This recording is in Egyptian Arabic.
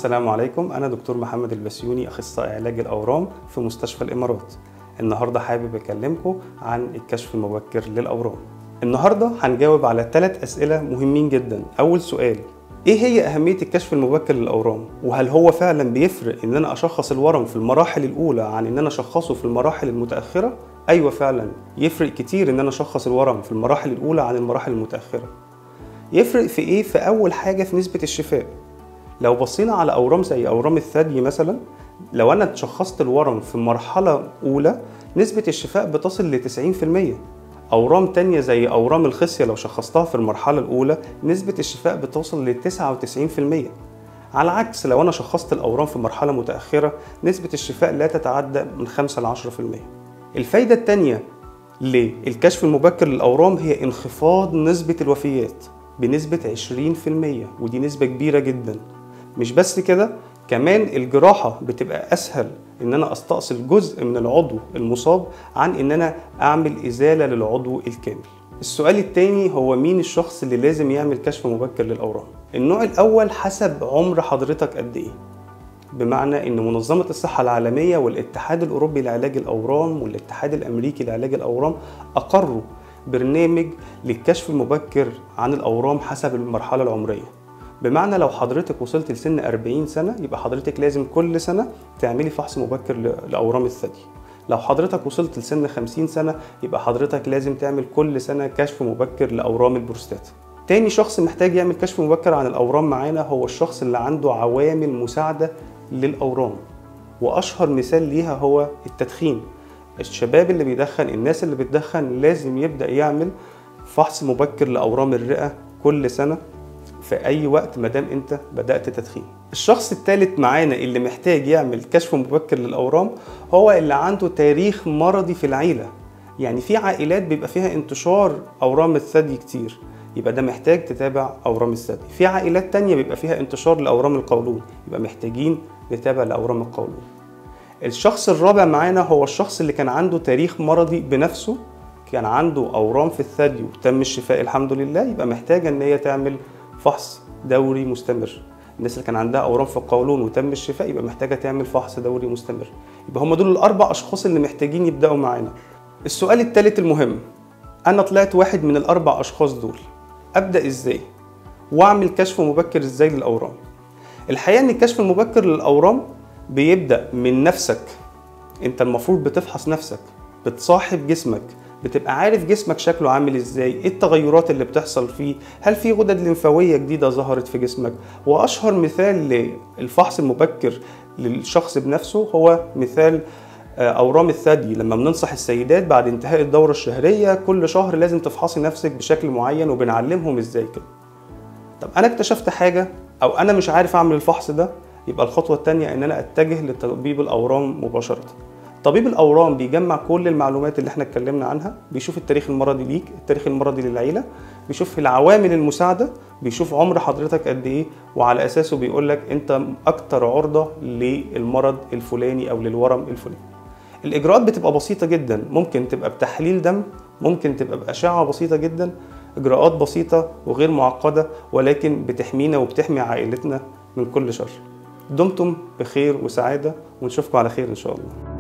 السلام عليكم أنا دكتور محمد البسيوني أخصائي علاج الأورام في مستشفى الإمارات النهاردة حابب أكلمكم عن الكشف المبكر للأورام النهاردة هنجاوب على ثلاث أسئلة مهمين جدا أول سؤال ايه هي اهميه الكشف المبكر للاورام وهل هو فعلا بيفرق ان انا اشخص الورم في المراحل الاولى عن ان انا اشخصه في المراحل المتاخره ايوه فعلا يفرق كتير ان انا اشخص الورم في المراحل الاولى عن المراحل المتاخره يفرق في ايه في اول حاجه في نسبه الشفاء لو بصينا على اورام زي اورام الثدي مثلا لو انا شخصت الورم في مرحله اولى نسبه الشفاء بتصل ل 90% أورام تانية زي أورام الخصية لو شخصتها في المرحلة الأولى نسبة الشفاء بتوصل ل 99% على العكس لو أنا شخصت الأورام في مرحلة متأخرة نسبة الشفاء لا تتعدى من 5 ل 10% الفايدة التانية للكشف المبكر للأورام هي انخفاض نسبة الوفيات بنسبة 20% ودي نسبة كبيرة جدا مش بس كده كمان الجراحة بتبقى أسهل إن أنا أستأصل جزء من العضو المصاب عن إن أنا أعمل إزالة للعضو الكامل. السؤال التاني هو مين الشخص اللي لازم يعمل كشف مبكر للأورام؟ النوع الأول حسب عمر حضرتك قد إيه. بمعنى إن منظمة الصحة العالمية والاتحاد الأوروبي لعلاج الأورام والاتحاد الأمريكي لعلاج الأورام أقروا برنامج للكشف المبكر عن الأورام حسب المرحلة العمرية. بمعنى لو حضرتك وصلت لسن 40 سنة يبقى حضرتك لازم كل سنة تعملي فحص مبكر لأورام الثدي لو حضرتك وصلت لسن 50 سنة يبقى حضرتك لازم تعمل كل سنة كشف مبكر لأورام البروستاتا تاني شخص محتاج يعمل كشف مبكر عن الأورام معانا هو الشخص اللي عنده عوامل مساعدة للأورام وأشهر مثال ليها هو التدخين الشباب اللي بيدخن الناس اللي بتدخن لازم يبدأ يعمل فحص مبكر لأورام الرئة كل سنة في اي وقت ما دام انت بدات تدخين الشخص الثالث معانا اللي محتاج يعمل كشف مبكر للاورام هو اللي عنده تاريخ مرضي في العيله يعني في عائلات بيبقى فيها انتشار اورام الثدي كتير يبقى ده محتاج تتابع اورام الثدي في عائلات تانية بيبقى فيها انتشار لاورام القولون يبقى محتاجين نتابع لاورام القولون الشخص الرابع معانا هو الشخص اللي كان عنده تاريخ مرضي بنفسه كان عنده اورام في الثدي وتم الشفاء الحمد لله يبقى محتاجه ان هي تعمل فحص دوري مستمر الناس اللي كان عندها اورام في القولون وتم الشفاء يبقى محتاجه تعمل فحص دوري مستمر يبقى هم دول الاربع اشخاص اللي محتاجين يبداوا معانا السؤال الثالث المهم انا طلعت واحد من الاربع اشخاص دول ابدا ازاي واعمل كشف مبكر ازاي للاورام الحقيقه ان الكشف المبكر للاورام بيبدا من نفسك انت المفروض بتفحص نفسك بتصاحب جسمك بتبقى عارف جسمك شكله عامل ازاي ايه التغيرات اللي بتحصل فيه هل في غدد لمفاويه جديده ظهرت في جسمك واشهر مثال للفحص المبكر للشخص بنفسه هو مثال اورام الثدي لما بننصح السيدات بعد انتهاء الدوره الشهريه كل شهر لازم تفحصي نفسك بشكل معين وبنعلمهم ازاي كده طب انا اكتشفت حاجه او انا مش عارف اعمل الفحص ده يبقى الخطوه الثانيه ان انا اتجه لطبيب الاورام مباشره طبيب الاورام بيجمع كل المعلومات اللي احنا اتكلمنا عنها بيشوف التاريخ المرضي ليك التاريخ المرضي للعيله بيشوف العوامل المساعده بيشوف عمر حضرتك قد ايه وعلى اساسه بيقول لك انت اكتر عرضه للمرض الفلاني او للورم الفلاني الاجراءات بتبقى بسيطه جدا ممكن تبقى بتحليل دم ممكن تبقى باشعه بسيطه جدا اجراءات بسيطه وغير معقده ولكن بتحمينا وبتحمي عائلتنا من كل شر دمتم بخير وسعاده ونشوفكم على خير ان شاء الله